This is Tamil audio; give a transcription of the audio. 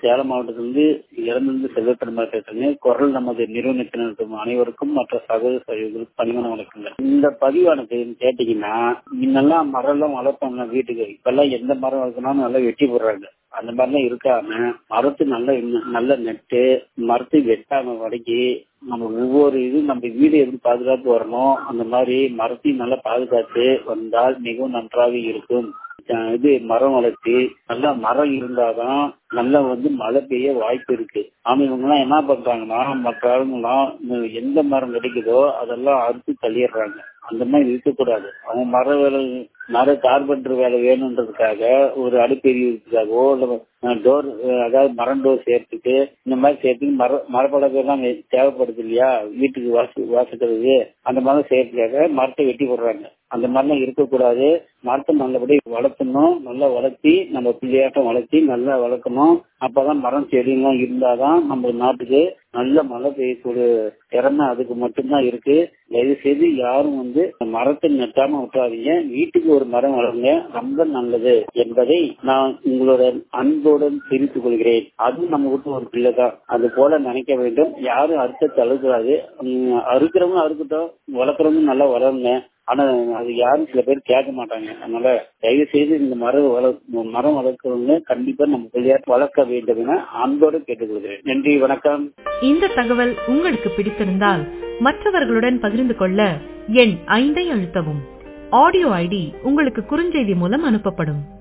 சேலம் மாவட்டத்திலிருந்து இறந்திருந்து செல்வப்பெருமாள் பேசுறேங்க குரல் நமது நிறுவனத்தினருக்கும் அனைவருக்கும் மற்ற சகோதர சகோதரர்களுக்கு பணிவான வணக்கங்கள் இந்த பதிவானது கேட்டீங்கன்னா முன்னெல்லாம் மரம் எல்லாம் வளர்ப்பாங்க வீட்டுக்கு இப்பெல்லாம் எந்த மரம் வளர்க்கணும் நல்லா வெட்டி போடுறாங்க அந்த மாதிரிலாம் இருக்காம மரத்து நல்ல நல்ல நட்டு மரத்தை வெட்டாம வடக்கி நம்ம ஒவ்வொரு இது நம்ம வீடு எப்படி பாதுகாத்து வரணும் அந்த மாதிரி மரத்தையும் நல்லா பாதுகாத்து வந்தால் மிகவும் நன்றாக இருக்கும் இது மரம் வளர்த்தி நல்லா மரம் இருந்தாதான் நல்லா வந்து மழை பெய்ய வாய்ப்பு இருக்கு ஆனா இவங்க எல்லாம் என்ன பண்றாங்கன்னா மற்ற ஆளுங்கெல்லாம் எந்த மரம் கிடைக்குதோ அதெல்லாம் அறுத்து தள்ளிடுறாங்க அந்த மாதிரி இருக்கக்கூடாது அவங்க மர வேலை மர கார்பெண்டர் வேலை வேணுன்றதுக்காக ஒரு அடுப்பெரியதுக்காகவோ இல்ல டோர் அதாவது மரம் டோர் சேர்த்துட்டு இந்த மாதிரி சேர்த்துக்கு மர மரப்பலகை எல்லாம் தேவைப்படுது இல்லையா வீட்டுக்கு வாசி வாசிக்கிறது அந்த மாதிரி செய்யறதுக்காக மரத்தை வெட்டி போடுறாங்க அந்த மாதிரிலாம் இருக்கக்கூடாது மரத்தை நல்லபடி வளர்த்தணும் நல்லா வளர்த்தி நம்ம பிள்ளையாட்டம் வளர்த்தி நல்லா வளர்க்கணும் அப்பதான் மரம் செடியெல்லாம் இருந்தாதான் நம்ம நாட்டுக்கு நல்ல மழை பெய்யக்கூடிய திறமை அதுக்கு மட்டும்தான் இருக்கு தயவு செய்து யாரும் வந்து மரத்தை நட்டாம விட்டாதீங்க வீட்டுக்கு ஒரு மரம் வளருங்க ரொம்ப நல்லது என்பதை நான் உங்களோட அன்புடன் தெரிவித்துக் கொள்கிறேன் அதுவும் நம்ம வீட்டு ஒரு பிள்ளை தான் அது போல நினைக்க வேண்டும் யாரும் அறுத்த தழுக்கூடாது அறுக்கிறவங்க அறுக்கட்டும் வளர்க்குறவங்க நல்லா வளருங்க ஆனா அது யாரும் சில பேர் கேட்க மாட்டாங்க அதனால தயவு செய்து இந்த மரம் வளர் மரம் வளர்க்கிறவங்க கண்டிப்பா நம்ம பிள்ளையார் வளர்க்க வேண்டும் என அன்போடு கேட்டுக்கொள்கிறேன் நன்றி வணக்கம் இந்த தகவல் உங்களுக்கு பிடித்திருந்தால் மற்றவர்களுடன் பகிர்ந்து கொள்ள எண் ஐந்தை அழுத்தவும் ஆடியோ ஐடி உங்களுக்கு குறுஞ்செய்தி மூலம் அனுப்பப்படும்